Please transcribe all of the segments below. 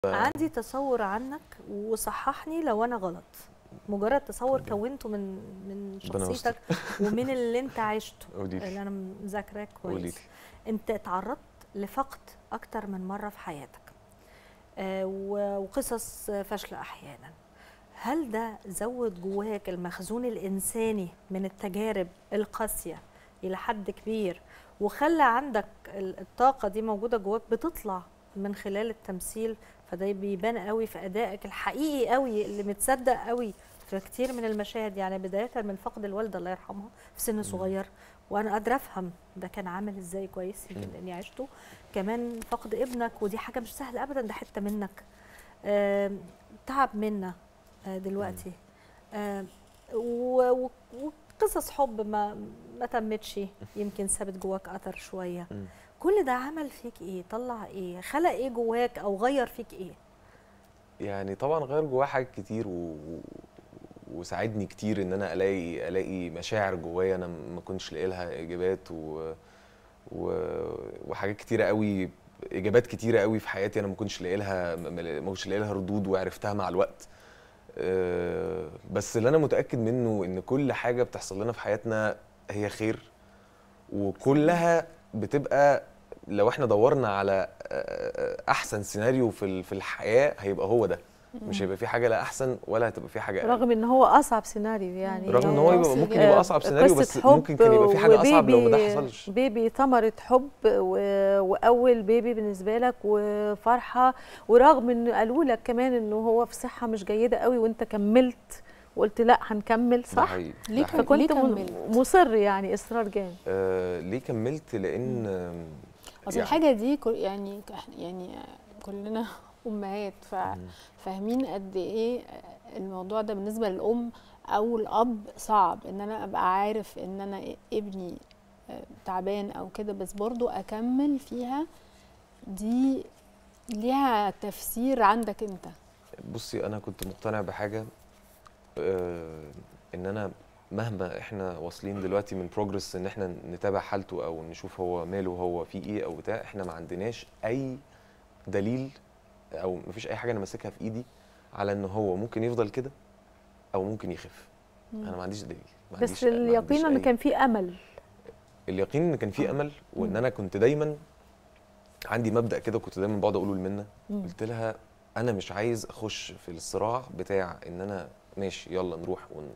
عندي تصور عنك وصححني لو انا غلط مجرد تصور ربنا- كونته من من ربنا شخصيتك ومن اللي انت عشته قولي لي اللي انا مذاكراه قولي كويس لي انت اتعرضت لفقد اكتر من مره في حياتك آه، و- وقصص فاشله احيانا هل ده زود جواك المخزون الانساني من التجارب القاسيه الى حد كبير وخلى عندك ال- الطاقه دي موجوده جواك بتطلع من خلال التمثيل فده بيبان قوي في ادائك الحقيقي قوي اللي متصدق قوي في كتير من المشاهد يعني بدايه من فقد الوالده الله يرحمها في سن صغير وانا قادره افهم ده كان عامل ازاي كويس يمكن مم. لاني عشته كمان فقد ابنك ودي حاجه مش سهله ابدا ده حته منك آم، تعب منا آه، دلوقتي آم، و- و- وقصص حب ما ما تمتش يمكن سابت جواك اثر شويه مم. كل ده عمل فيك ايه طلع ايه خلق ايه جواك او غير فيك ايه يعني طبعا غير جوايا حاجات كتير و... و- وساعدني كتير ان انا الاقي الاقي مشاعر جوايا انا ما كنتش لاقي لها اجابات و... و... وحاجات كتيره قوي اجابات كتيره قوي في حياتي انا ما كنتش لاقي لها ما ما كنتش لاقي لها ردود وعرفتها مع الوقت أه، بس اللي انا متاكد منه ان كل حاجه بتحصل لنا في حياتنا هي خير وكلها بتبقى لو احنا دورنا على أه، احسن سيناريو في ال- في الحياه هيبقى هو ده مش هيبقى في حاجه لا احسن ولا هتبقى في حاجه أقل. رغم ان هو اصعب سيناريو يعني رغم ان هو يبقى ممكن يبقى اصعب سيناريو بس قصة حب ممكن كان يبقى في حاجه اصعب لو ما ده وبيبي- حصلش بيبي ثمرة حب و... واول بيبي بالنسبه لك وفرحه ورغم ان قالوا لك كمان انه هو في صحه مش جيده قوي وانت كملت وقلت لا هنكمل ده صح حقيقي ليه ده حقيقي. كم- ليه فكنت م- كملت؟ مصر يعني اصرار جامد آه ليه كملت لان آم، اصل يعني- الحاجه دي كل- يعني ك- يعني كلنا امهات مم. ففاهمين قد ايه الموضوع ده بالنسبه للام او الاب صعب ان انا ابقى عارف ان انا ابني آه، تعبان او كده بس برضو اكمل فيها دي ليها تفسير عندك انت بصي انا كنت مقتنع بحاجه آه ان انا مهما احنا واصلين دلوقتي من بروجرس ان احنا نتابع حالته او نشوف هو ماله هو فيه ايه او بتاع احنا ما عندناش اي دليل او مفيش اي حاجه انا ماسكها في ايدي على ان هو ممكن يفضل كده او ممكن يخف انا ما عنديش دليل ما بس عنديش- ما عنديش اليقين ان أي- كان في امل اليقين ان كان في امل وان انا كنت دايما عندي مبدا كده كنت دايما بقعد اقوله لمنى مم. قلت لها انا مش عايز اخش في الصراع بتاع ان انا ماشي يلا نروح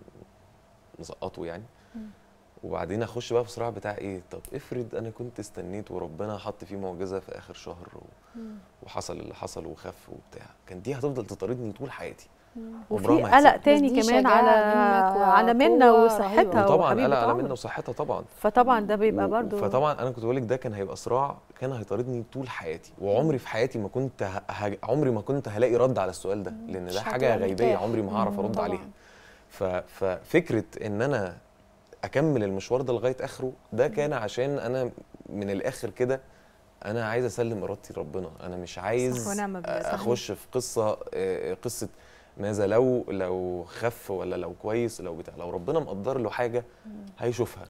ونسقطه يعني وبعدين اخش بقى في صراع بتاع ايه طب افرض انا كنت استنيت وربنا حط فيه معجزه في اخر شهر و... وحصل اللي حصل وخف وبتاع كان دي هتفضل تطاردني طول حياتي عمرها وفي ما قلق هتسيب. تاني بس دي كمان شجاعة على منك على منا وقوة وصحتها رهيبة. وطبعا وحبيبة قلق على عمرك. منى وصحتها طبعا فطبعا ده بيبقى و- برضو فطبعا انا كنت بقول لك ده كان هيبقى صراع كان هيطاردني طول حياتي وعمري في حياتي ما كنت ه... ه... عمري ما كنت هلاقي رد على السؤال ده لان مش ده هتبقى حاجه غيبيه مرتاح. عمري ما هعرف ارد طبعاً. عليها ف... ففكره ان انا اكمل المشوار ده لغايه اخره ده كان عشان انا من الاخر كده انا عايز اسلم ارادتي لربنا انا مش عايز صح ونعم بالله، صح. اخش في قصه آه، قصه ماذا لو لو خف ولا لو كويس لو بتاع لو ربنا مقدر له حاجه هيشوفها